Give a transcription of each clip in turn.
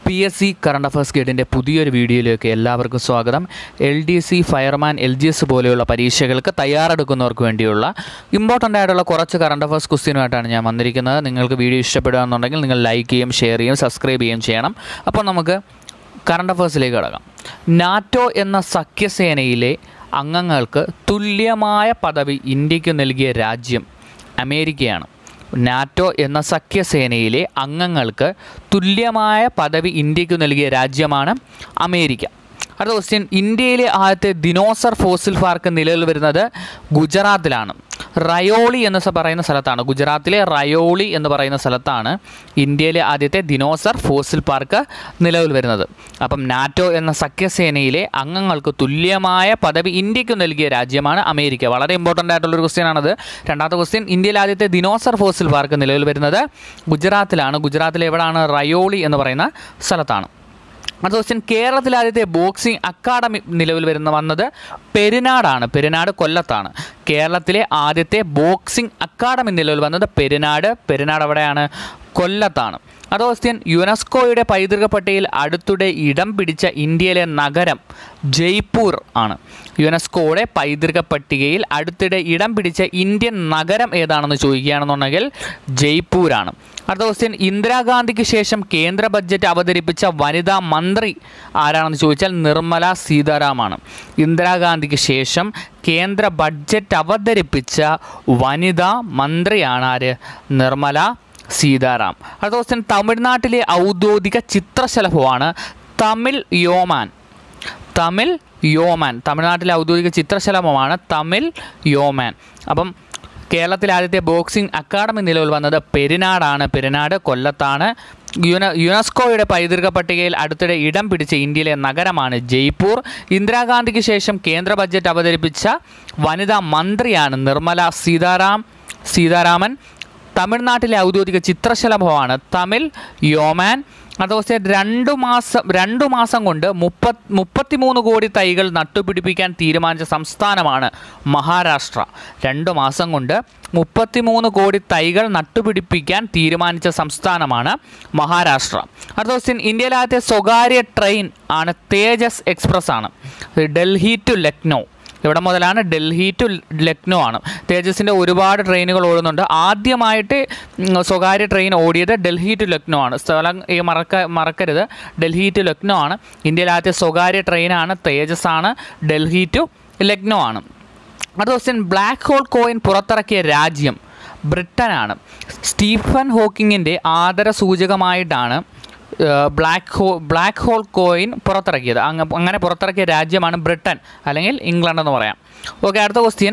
P S C current affairs ഗൈഡിൻ്റെ പുതിയൊരു വീഡിയോയിലേക്ക് എല്ലാവർക്കും സ്വാഗതം L D C fireman L G S പോലെയുള്ള പരീക്ഷകൾക്ക് തയ്യാറെടുക്കുന്നവർക്ക് വേണ്ടിയുള്ള ഇമ്പോർട്ടൻ്റ് ആയിട്ടുള്ള കുറച്ച് കറണ്ട് അഫയേഴ്സ് ക്വസ്റ്റ്യനുമായിട്ടാണ് ഞാൻ വന്നിരിക്കുന്നത് നിങ്ങൾക്ക് വീഡിയോ ഇഷ്ടപ്പെടുകയെന്നുണ്ടെങ്കിൽ നിങ്ങൾ ലൈക്ക് ചെയ്യും ഷെയർ ചെയ്യും സബ്സ്ക്രൈബ് ചെയ്യുകയും ചെയ്യണം അപ്പോൾ നമുക്ക് കറണ്ട് അഫയേഴ്സിലേക്ക് കടക്കാം നാറ്റോ എന്ന സഖ്യസേനയിലെ അംഗങ്ങൾക്ക് തുല്യമായ പദവി ഇന്ത്യക്ക് നൽകിയ രാജ്യം അമേരിക്കയാണ് നാറ്റോ എന്ന സഖ്യസേനയിലെ അംഗങ്ങൾക്ക് തുല്യമായ പദവി ഇന്ത്യക്ക് നൽകിയ രാജ്യമാണ് അമേരിക്ക അടുത്ത ക്വസ്റ്റ്യൻ ഇന്ത്യയിലെ ആദ്യത്തെ ദിനോസർ ഫോസിൽ പാർക്ക് നിലവിൽ വരുന്നത് ഗുജറാത്തിലാണ് റയോളി എന്ന് സ പറയുന്ന സ്ഥലത്താണ് ഗുജറാത്തിലെ റയോളി എന്ന് പറയുന്ന സ്ഥലത്താണ് ഇന്ത്യയിലെ ആദ്യത്തെ ദിനോസർ ഫോസിൽ പാർക്ക് നിലവിൽ വരുന്നത് അപ്പം നാറ്റോ എന്ന സഖ്യസേനയിലെ അംഗങ്ങൾക്ക് തുല്യമായ പദവി ഇന്ത്യക്ക് നൽകിയ രാജ്യമാണ് അമേരിക്ക വളരെ ഇമ്പോർട്ടൻ്റ് ആയിട്ടുള്ളൊരു ക്വസ്റ്റ്യൻ ആണത് രണ്ടാമത്തെ ക്വസ്റ്റ്യൻ ഇന്ത്യയിലെ ആദ്യത്തെ ദിനോസർ ഫോസിൽ പാർക്ക് നിലവിൽ വരുന്നത് ഗുജറാത്തിലാണ് ഗുജറാത്തിലെ എവിടെയാണ് റയോളി എന്ന് പറയുന്ന സ്ഥലത്താണ് അടുത്ത ക്വസ്റ്റ്യൻ കേരളത്തിലെ ആദ്യത്തെ ബോക്സിംഗ് അക്കാദമി നിലവിൽ വരുന്ന വന്നത് പെരുനാടാണ് പെരുനാട് കൊല്ലത്താണ് കേരളത്തിലെ ആദ്യത്തെ ബോക്സിംഗ് അക്കാദമി നിലവിൽ വന്നത് പെരുനാട് പെരുനാട് എവിടെയാണ് കൊല്ലത്താണ് അടുത്ത ക്വസ്റ്റ്യൻ യുനെസ്കോയുടെ പൈതൃക പട്ടികയിൽ അടുത്തിടെ ഇടം പിടിച്ച ഇന്ത്യയിലെ നഗരം ജയ്പൂർ ആണ് യുനെസ്കോയുടെ പൈതൃക പട്ടികയിൽ അടുത്തിടെ ഇടം പിടിച്ച ഇന്ത്യൻ നഗരം ഏതാണെന്ന് ചോദിക്കുകയാണെന്നുണ്ടെങ്കിൽ ജയ്പൂരാണ് അടുത്ത ക്വസ്റ്റ്യൻ ഇന്ദിരാഗാന്ധിക്ക് ശേഷം കേന്ദ്ര ബഡ്ജറ്റ് അവതരിപ്പിച്ച വനിതാ മന്ത്രി ആരാണെന്ന് ചോദിച്ചാൽ നിർമ്മല സീതാറാമാണ് ഇന്ദിരാഗാന്ധിക്ക് ശേഷം കേന്ദ്ര ബഡ്ജറ്റ് അവതരിപ്പിച്ച വനിതാ മന്ത്രിയാണ് ആര് നിർമ്മല സീതാറാം അടുത്ത ക്വസ്റ്റ്യൻ തമിഴ്നാട്ടിലെ ഔദ്യോഗിക ചിത്രശലഭമാണ് തമിഴ് യോമാൻ തമിഴ് യോമാൻ തമിഴ്നാട്ടിലെ ഔദ്യോഗിക ചിത്രശലഭമാണ് തമിഴ് യോമാൻ അപ്പം കേരളത്തിലെ ആദ്യത്തെ ബോക്സിംഗ് അക്കാദമി നിലവിൽ വന്നത് പെരുനാടാണ് പെരുനാട് കൊല്ലത്താണ് യുന യുനെസ്കോയുടെ പൈതൃക പട്ടികയിൽ അടുത്തിടെ ഇടം പിടിച്ച ഇന്ത്യയിലെ നഗരമാണ് ജയ്പൂർ ഇന്ദിരാഗാന്ധിക്ക് ശേഷം കേന്ദ്ര ബഡ്ജറ്റ് അവതരിപ്പിച്ച വനിതാ മന്ത്രിയാണ് നിർമ്മല സീതാറാം സീതാരാമൻ തമിഴ്നാട്ടിലെ ഔദ്യോഗിക ചിത്രശലഭമാണ് തമിഴ് യോമാൻ അതുപോലെ രണ്ടു മാസം രണ്ടു മാസം കൊണ്ട് മുപ്പത് മുപ്പത്തിമൂന്ന് കോടി തൈകൾ നട്ടുപിടിപ്പിക്കാൻ തീരുമാനിച്ച സംസ്ഥാനമാണ് മഹാരാഷ്ട്ര രണ്ട് മാസം കൊണ്ട് മുപ്പത്തിമൂന്ന് കോടി തൈകൾ നട്ടുപിടിപ്പിക്കാൻ തീരുമാനിച്ച സംസ്ഥാനമാണ് മഹാരാഷ്ട്ര അടുത്ത ക്വസ്റ്റ്യൻ ഇന്ത്യയിലെ ആദ്യത്തെ സ്വകാര്യ ട്രെയിൻ ആണ് തേജസ് എക്സ്പ്രസ് ആണ് ഡൽഹി ടു ലക്നൗ ഇവിടെ മുതലാണ് ഡൽഹി ടു ലക്നോ ആണ് തേജസിൻ്റെ ഒരുപാട് ട്രെയിനുകൾ ഓടുന്നുണ്ട് ആദ്യമായിട്ട് ഉം, സ്വകാര്യ ട്രെയിൻ ഓടിയത് ഡൽഹി ടു ലക്നോ ആണ് സ്ഥലം ഈ മറക്ക മറക്കരുത് ഡൽഹി ടു ലക്നോ ആണ് ഇന്ത്യയിലെ ആദ്യത്തെ സ്വകാര്യ ട്രെയിനാണ് തേജസ് ആണ് ഡൽഹി ടു ലക്നോ ആണ് അടുത്ത ക്വസ്റ്റ്യൻ ബ്ലാക്ക് ഹോൾ കോയിൻ പുറത്തിറക്കിയ രാജ്യം ബ്രിട്ടനാണ് സ്റ്റീഫൻ ഹോക്കിങ്ങിൻ്റെ ആദര സൂചകമായിട്ടാണ് ബ്ലാക്ക് ഹോ ബ്ലാക്ക് ഹോൾ കോയിൻ പുറത്തിറക്കിയത് അങ്ങ അങ്ങനെ പുറത്തിറക്കിയ രാജ്യമാണ് ബ്രിട്ടൻ അല്ലെങ്കിൽ ഇംഗ്ലണ്ട് എന്ന് പറയാം ഓക്കെ അടുത്ത ക്വസ്റ്റ്യൻ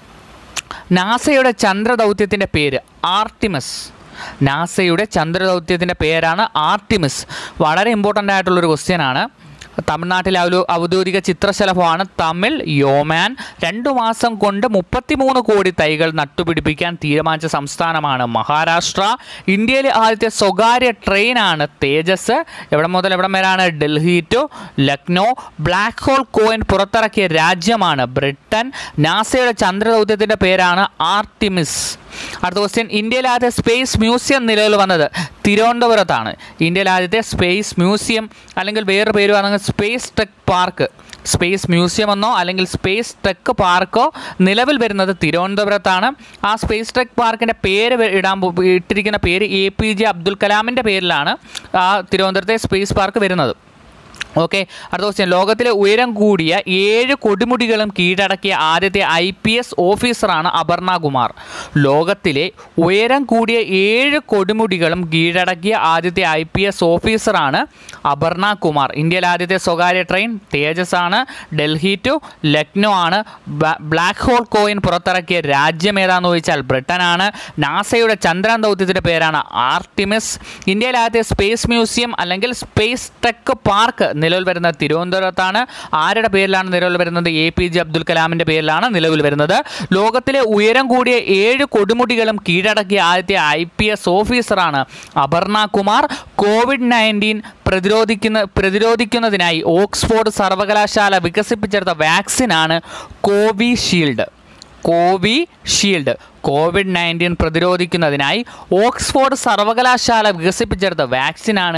നാസയുടെ ചന്ദ്രദൗത്യത്തിൻ്റെ പേര് ആർട്ടിമസ് നാസയുടെ ചന്ദ്രദൗത്യത്തിൻ്റെ പേരാണ് ആർട്ടിമിസ് വളരെ ഇമ്പോർട്ടൻ്റ് ആയിട്ടുള്ളൊരു ക്വസ്റ്റ്യനാണ് തമിഴ്നാട്ടിലെ ഔദ്യോ ഔദ്യോഗിക ചിത്രശലഭമാണ് തമിഴ് യോമാൻ രണ്ടു മാസം കൊണ്ട് മുപ്പത്തിമൂന്ന് കോടി തൈകൾ നട്ടുപിടിപ്പിക്കാൻ തീരുമാനിച്ച സംസ്ഥാനമാണ് മഹാരാഷ്ട്ര ഇന്ത്യയിലെ ആദ്യത്തെ സ്വകാര്യ ട്രെയിനാണ് തേജസ് എവിടെ മുതൽ എവിടം വരെയാണ് Delhi to Lucknow black hole coin പുറത്തിറക്കിയ രാജ്യമാണ് ബ്രിട്ടൻ നാസയുടെ ചന്ദ്രദൗത്യത്തിൻ്റെ പേരാണ് ആർട്ടിമിസ് അടുത്ത ക്വസ്റ്റ്യൻ ഇന്ത്യയിലെ ആദ്യത്തെ സ്പേസ് മ്യൂസിയം നിലവിൽ വന്നത് തിരുവനന്തപുരത്താണ് ഇന്ത്യയിലെ ആദ്യത്തെ സ്പേസ് മ്യൂസിയം അല്ലെങ്കിൽ വേറൊരു പേര് പറഞ്ഞാൽ space tech park space museum എന്നോ അല്ലെങ്കിൽ സ്പേസ് ടെക് പാർക്കോ നിലവിൽ വരുന്നത് തിരുവനന്തപുരത്താണ് ആ സ്പേസ് ടെക് പാർക്കിൻ്റെ പേര് വെ- ഇടാൻ പോ- ഇട്ടിരിക്കുന്ന പേര് എ പി ജെ അബ്ദുൽ കലാമിൻ്റെ പേരിലാണ് ആ തിരുവനന്തപുരത്തെ സ്പേസ് പാർക്ക് വരുന്നത് ഓക്കെ അടുത്ത ക്വസ്റ്റ്യൻ ലോകത്തിലെ ഉയരം കൂടിയ ഏഴ് കൊടുമുടികളും കീഴടക്കിയ ആദ്യത്തെ ഐ പി എസ് ഓഫീസറാണ് അപർണ കുമാർ ലോകത്തിലെ ഉയരം കൂടിയ ഏഴ് കൊടുമുടികളും കീഴടക്കിയ ആദ്യത്തെ ഐ പി എസ് ഓഫീസറാണ് അപർണ കുമാർ ഇന്ത്യയിലെ ആദ്യത്തെ സ്വകാര്യ ട്രെയിൻ തേജസ് ആണ് ഡൽഹി ടു ലക്നോ ആണ് ബ- ബ്ലാക്ക് ഹോൾ കോയിൻ പുറത്തിറക്കിയ രാജ്യം ഏതാണെന്ന് ചോദിച്ചാൽ ബ്രിട്ടനാണ് നാസയുടെ ചന്ദ്രൻ ദൗത്യത്തിൻ്റെ പേരാണ് ആർട്ടിമിസ് ഇന്ത്യയിലെ ആദ്യത്തെ സ്പേസ് മ്യൂസിയം അല്ലെങ്കിൽ സ്പേസ് ടെക് പാർക്ക് നിലവിൽ വരുന്ന തിരുവനന്തപുരത്താണ് ആരുടെ പേരിലാണ് നിലവിൽ വരുന്നത് എ പി ജെ അബ്ദുൽ കലാമിൻ്റെ പേരിലാണ് നിലവിൽ വരുന്നത് ലോകത്തിലെ ഉയരം കൂടിയ ഏഴ് കൊടുമുടികളും കീഴടക്കിയ ആദ്യത്തെ ഐ പി എസ് ഓഫീസറാണ് അപർണ കുമാർ കോവിഡ് നയൻറ്റീൻ പ്രതിരോധിക്കുന്ന പ്രതിരോധിക്കുന്നതിനായി ഓക്സ്ഫോർഡ് സർവകലാശാല വികസിപ്പിച്ചെടുത്ത വാക്സിനാണ് കോവിഷീൽഡ് കോവിഷീൽഡ് കോവിഡ് നയൻറ്റീൻ പ്രതിരോധിക്കുന്നതിനായി ഓക്സ്ഫോർഡ് സർവകലാശാല വികസിപ്പിച്ചെടുത്ത വാക്സിനാണ്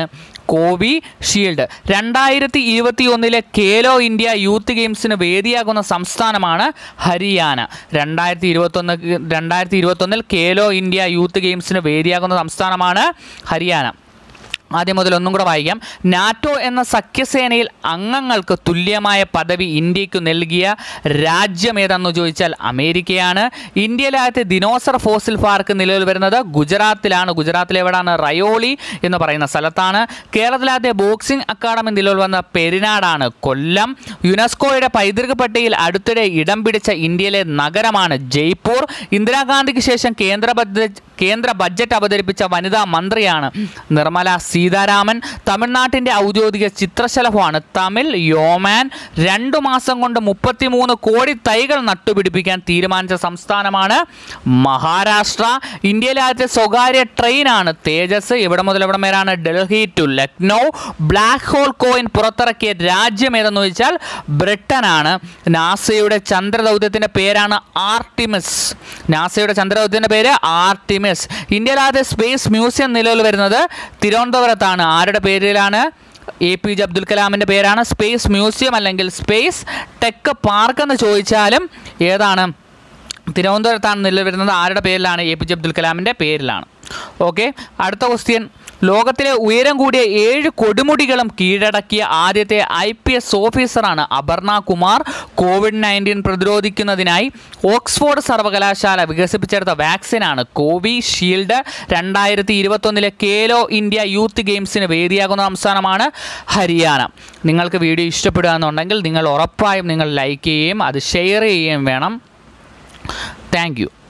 കോവിഷീൽഡ് രണ്ടായിരത്തി ഇരുപത്തി ഒന്നിലെ കേലോ ഇന്ത്യ യൂത്ത് ഗെയിംസിന് വേദിയാകുന്ന സംസ്ഥാനമാണ് ഹരിയാന രണ്ടായിരത്തി ഇരുപത്തൊന്ന് രണ്ടായിരത്തി ഇരുപത്തൊന്നിൽ കേലോ ഇന്ത്യ യൂത്ത് ഗെയിംസിന് വേദിയാകുന്ന സംസ്ഥാനമാണ് ഹരിയാന ആദ്യം മുതൽ ഒന്നും കൂടെ വായിക്കാം നാറ്റോ എന്ന സഖ്യസേനയിൽ അംഗങ്ങൾക്ക് തുല്യമായ പദവി ഇന്ത്യക്ക് നൽകിയ രാജ്യം ഏതെന്ന് ചോദിച്ചാൽ അമേരിക്കയാണ് ഇന്ത്യയിലെ ആദ്യത്തെ ദിനോസർ ഫോസിൽ പാർക്ക് നിലവിൽ വരുന്നത് ഗുജറാത്തിലാണ് ഗുജറാത്തിലെ എവിടെയാണ് റയോളി എന്ന് പറയുന്ന സ്ഥലത്താണ് കേരളത്തിലെ ആദ്യ ബോക്സിംഗ് അക്കാദമി നിലവിൽ വന്ന പെരിനാടാണ് കൊല്ലം യുനെസ്കോയുടെ പൈതൃക പട്ടികയിൽ അടുത്തിടെ ഇടം പിടിച്ച ഇന്ത്യയിലെ നഗരമാണ് ജയ്പൂർ ഇന്ദിരാഗാന്ധിക്ക് ശേഷം കേന്ദ്ര ബഡ്ജറ്റ് കേന്ദ്ര ബഡ്ജറ്റ് അവതരിപ്പിച്ച വനിതാ മന്ത്രിയാണ് നിർമ്മല സീതാരാമൻ തമിഴ്നാട്ടിൻ്റെ ഔദ്യോഗിക ചിത്രശലഭമാണ് തമിഴ് യോമാൻ രണ്ടു മാസം കൊണ്ട് മുപ്പത്തിമൂന്ന് കോടി തൈകൾ നട്ടുപിടിപ്പിക്കാൻ തീരുമാനിച്ച സംസ്ഥാനമാണ് മഹാരാഷ്ട്ര ഇന്ത്യയിലെ ആദ്യത്തെ സ്വകാര്യ ട്രെയിനാണ് തേജസ് ഇവിടെ മുതൽ എവിടെ വരെയാണ് Delhi to Lucknow black hole coin പുറത്തിറക്കിയ രാജ്യം ഏതെന്ന് ചോദിച്ചാൽ ബ്രിട്ടനാണ് നാസയുടെ ചന്ദ്രദൗത്യത്തിൻ്റെ പേരാണ് ആർട്ടിമിസ് നാസയുടെ ചന്ദ്രദൗത്യത്തിൻ്റെ പേര് ആർട്ടിമിസ് ഇന്ത്യയിലെ ആദ്യ സ്പേസ് മ്യൂസിയം നിലവിൽ വരുന്നത് തിരുവനന്തപുരത്താണ് ആരുടെ പേരിലാണ് എ പി ജെ അബ്ദുൽ കലാമിൻ്റെ പേരാണ് സ്പേസ് മ്യൂസിയം അല്ലെങ്കിൽ സ്പേസ് ടെക് പാർക്ക് എന്ന് ചോദിച്ചാലും ഏതാണ് തിരുവനന്തപുരത്താണ് നിലവിൽ വരുന്നത് ആരുടെ പേരിലാണ് എ പി ജെ അബ്ദുൽ കലാമിൻ്റെ പേരിലാണ് ഓക്കെ അടുത്ത ക്വസ്റ്റ്യൻ ലോകത്തിലെ ഉയരം കൂടിയ ഏഴ് കൊടുമുടികളും കീഴടക്കിയ ആദ്യത്തെ ഐ പി എസ് ഓഫീസറാണ് അപർണ കുമാർ കോവിഡ് നയൻറ്റീൻ പ്രതിരോധിക്കുന്നതിനായി ഓക്സ്ഫോർഡ് സർവകലാശാല വികസിപ്പിച്ചെടുത്ത വാക്സിനാണ് കോവിഷീൽഡ് രണ്ടായിരത്തി ഇരുപത്തൊന്നിലെ കേലോ ഇന്ത്യ യൂത്ത് ഗെയിംസിന് വേദിയാകുന്ന സംസ്ഥാനമാണ് ഹരിയാന നിങ്ങൾക്ക് വീഡിയോ ഇഷ്ടപ്പെടുക എന്നുണ്ടെങ്കിൽ നിങ്ങൾ ഉറപ്പായും നിങ്ങൾ ലൈക്ക് ചെയ്യുകയും അത് ഷെയർ ചെയ്യുകയും വേണം താങ്ക് യു